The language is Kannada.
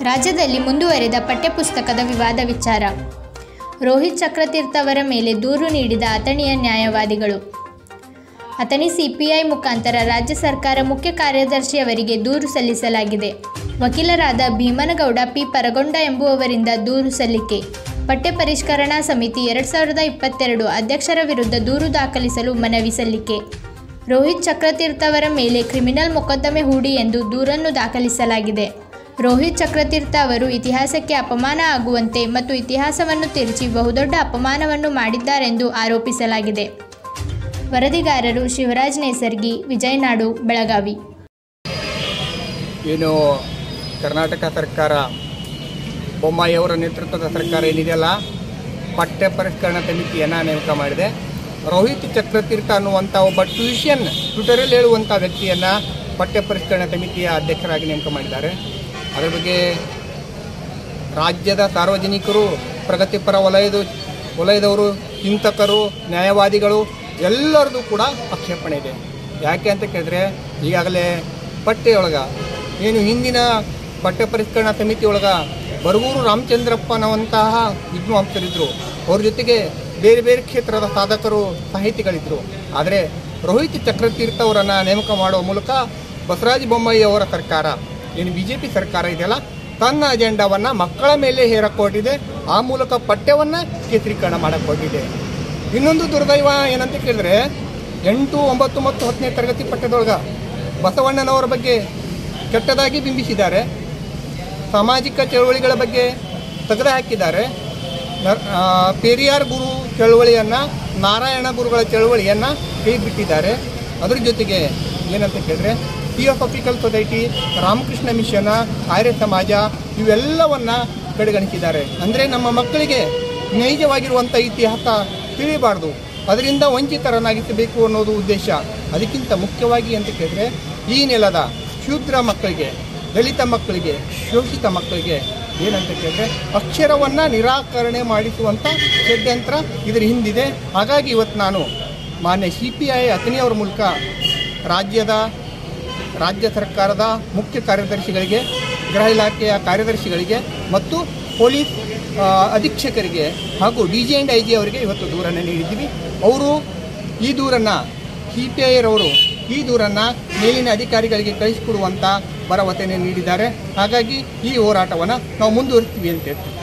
ರಾಜ್ಯದಲ್ಲಿ ಮುಂದುವರೆದ ಪಠ್ಯಪುಸ್ತಕದ ವಿವಾದ ವಿಚಾರ ರೋಹಿತ್ ಚಕ್ರತೀರ್ಥ ಅವರ ಮೇಲೆ ದೂರು ನೀಡಿದ ಅಥಣಿಯ ನ್ಯಾಯವಾದಿಗಳು ಅಥಣಿ ಸಿಪಿಐ ಮುಖಾಂತರ ರಾಜ್ಯ ಸರ್ಕಾರ ಮುಖ್ಯ ಕಾರ್ಯದರ್ಶಿಯವರಿಗೆ ದೂರು ಸಲ್ಲಿಸಲಾಗಿದೆ ವಕೀಲರಾದ ಭೀಮನಗೌಡ ಪಿ ಪರಗೊಂಡ ಎಂಬುವವರಿಂದ ದೂರು ಸಲ್ಲಿಕೆ ಪಠ್ಯ ಪರಿಷ್ಕರಣಾ ಸಮಿತಿ ಎರಡು ಸಾವಿರದ ಇಪ್ಪತ್ತೆರಡು ಅಧ್ಯಕ್ಷರ ವಿರುದ್ಧ ದೂರು ದಾಖಲಿಸಲು ಮನವಿ ಸಲ್ಲಿಕೆ ರೋಹಿತ್ ಚಕ್ರತೀರ್ಥ ಅವರ ಮೇಲೆ ಕ್ರಿಮಿನಲ್ ಮೊಕದ್ದಮೆ ಹೂಡಿ ಎಂದು ದೂರನ್ನು ದಾಖಲಿಸಲಾಗಿದೆ ರೋಹಿತ್ ಚಕ್ರತೀರ್ಥ ಅವರು ಇತಿಹಾಸಕ್ಕೆ ಅಪಮಾನ ಆಗುವಂತೆ ಮತ್ತು ಇತಿಹಾಸವನ್ನು ತಿರುಚಿ ಬಹುದೊಡ್ಡ ಅಪಮಾನವನ್ನು ಮಾಡಿದ್ದಾರೆಂದು ಆರೋಪಿಸಲಾಗಿದೆ ವರದಿಗಾರರು ಶಿವರಾಜ್ ನೇಸರ್ಗಿ ವಿಜಯನಾಡು ಬೆಳಗಾವಿ ಏನು ಕರ್ನಾಟಕ ಸರ್ಕಾರ ಬೊಮ್ಮಾಯಿ ಅವರ ನೇತೃತ್ವದ ಸರ್ಕಾರ ಏನಿದೆಯಲ್ಲ ಪಠ್ಯ ಪರಿಷ್ಕರಣಾ ಸಮಿತಿಯನ್ನು ನೇಮಕ ಮಾಡಿದೆ ರೋಹಿತ್ ಚಕ್ರತೀರ್ಥ ಅನ್ನುವಂಥ ಒಬ್ಬ ಟ್ಯೂಷನ್ ಟ್ವಿಟರಲ್ಲಿ ಹೇಳುವಂಥ ವ್ಯಕ್ತಿಯನ್ನು ಪಠ್ಯ ಪರಿಷ್ಕರಣಾ ಸಮಿತಿಯ ಅಧ್ಯಕ್ಷರಾಗಿ ನೇಮಕ ಮಾಡಿದ್ದಾರೆ ಅದರ ಬಗ್ಗೆ ರಾಜ್ಯದ ಸಾರ್ವಜನಿಕರು ಪ್ರಗತಿಪರ ವಲಯದ ವಲಯದವರು ಚಿಂತಕರು ನ್ಯಾಯವಾದಿಗಳು ಎಲ್ಲರದು ಕೂಡ ಆಕ್ಷೇಪಣೆ ಇದೆ ಯಾಕೆ ಅಂತ ಕೇಳಿದ್ರೆ ಈಗಾಗಲೇ ಪಠ್ಯೊಳಗೆ ಏನು ಹಿಂದಿನ ಪಠ್ಯ ಪರಿಷ್ಕರಣಾ ಸಮಿತಿ ಒಳಗೆ ಬರಗೂರು ರಾಮಚಂದ್ರಪ್ಪನವಂತಹ ವಿದ್ವಾಂಸರಿದ್ದರು ಅವ್ರ ಜೊತೆಗೆ ಬೇರೆ ಬೇರೆ ಕ್ಷೇತ್ರದ ಸಾಧಕರು ಸಾಹಿತಿಗಳಿದ್ದರು ಆದರೆ ರೋಹಿತ್ ಚಕ್ರತೀರ್ಥ ಅವರನ್ನು ನೇಮಕ ಮಾಡುವ ಮೂಲಕ ಬಸವರಾಜ ಬೊಮ್ಮಾಯಿ ಅವರ ಸರ್ಕಾರ ಏನು ಬಿ ಜೆ ಪಿ ಸರ್ಕಾರ ಇದೆಯಲ್ಲ ತನ್ನ ಅಜೆಂಡಾವನ್ನು ಮಕ್ಕಳ ಮೇಲೆ ಹೇರಕ್ಕೊಟ್ಟಿದೆ ಆ ಮೂಲಕ ಪಠ್ಯವನ್ನು ಕೇಂದ್ರೀಕರಣ ಮಾಡಕ್ಕೊಟ್ಟಿದೆ ಇನ್ನೊಂದು ದುರ್ದೈವ ಏನಂತ ಕೇಳಿದ್ರೆ ಎಂಟು ಒಂಬತ್ತು ಮತ್ತು ಹತ್ತನೇ ತರಗತಿ ಪಠ್ಯದೊಳಗೆ ಬಸವಣ್ಣನವರ ಬಗ್ಗೆ ಕೆಟ್ಟದಾಗಿ ಬಿಂಬಿಸಿದ್ದಾರೆ ಸಾಮಾಜಿಕ ಚಳವಳಿಗಳ ಬಗ್ಗೆ ತೆಗೆದು ಹಾಕಿದ್ದಾರೆ ನ- ಆ, ಪೆರಿಯಾರ್ ಗುರು ಚಳವಳಿಯನ್ನು ನಾರಾಯಣ ಗುರುಗಳ ಚಳವಳಿಯನ್ನು ಕೈಬಿಟ್ಟಿದ್ದಾರೆ ಅದ್ರ ಜೊತೆಗೆ ಏನಂತ ಕೇಳಿದ್ರೆ theosophical society Ramakrishna mission Arya Samaj ಇವೆಲ್ಲವನ್ನು ಕಡೆಗಣಿಸಿದ್ದಾರೆ ಅಂದರೆ ನಮ್ಮ ಮಕ್ಕಳಿಗೆ ನೈಜವಾಗಿರುವಂಥ ಇತಿಹಾಸ ತಿಳಿಬಾರ್ದು ಅದರಿಂದ ವಂಚಿತರನ್ನಾಗಿಸಬೇಕು ಅನ್ನೋದು ಉದ್ದೇಶ ಅದಕ್ಕಿಂತ ಮುಖ್ಯವಾಗಿ ಅಂತ ಕೇಳಿದ್ರೆ ಈ ನೆಲದ ಶೂದ್ರ ಮಕ್ಕಳಿಗೆ ದಲಿತ ಮಕ್ಕಳಿಗೆ ಶೋಷಿತ ಮಕ್ಕಳಿಗೆ ಏನಂತ ಕೇಳಿದ್ರೆ ಅಕ್ಷರವನ್ನು ನಿರಾಕರಣೆ ಮಾಡಿಸುವಂಥ ಷಡ್ಯಂತ್ರ ಇದರ ಹಿಂದಿದೆ ಹಾಗಾಗಿ ಇವತ್ತು ನಾನು ಮಾನ್ಯ ಸಿ ಪಿ ಐ ಅತನಿಯವರ ಮೂಲಕ ರಾಜ್ಯದ ರಾಜ್ಯ ಸರ್ಕಾರದ ಮುಖ್ಯ ಕಾರ್ಯದರ್ಶಿಗಳಿಗೆ ಗೃಹ ಇಲಾಖೆಯ ಕಾರ್ಯದರ್ಶಿಗಳಿಗೆ ಮತ್ತು ಪೊಲೀಸ್ ಆ, ಅಧೀಕ್ಷಕರಿಗೆ ಹಾಗೂ D G and I G ಅವರಿಗೆ ಇವತ್ತು ದೂರನ್ನು ನೀಡಿದ್ದೀವಿ ಅವರು ಈ ದೂರನ್ನು ಸಿ ಪಿ ಐರವರು ಈ ದೂರನ್ನು ಮೇಲಿನ ಅಧಿಕಾರಿಗಳಿಗೆ ಕಳಿಸಿಕೊಡುವಂಥ ಭರವಸೆಯನ್ನು ನೀಡಿದ್ದಾರೆ ಹಾಗಾಗಿ ಈ ಹೋರಾಟವನ್ನು ನಾವು ಮುಂದುವರಿಸ್ತೀವಿ ಅಂತ ಹೇಳ್ತೀವಿ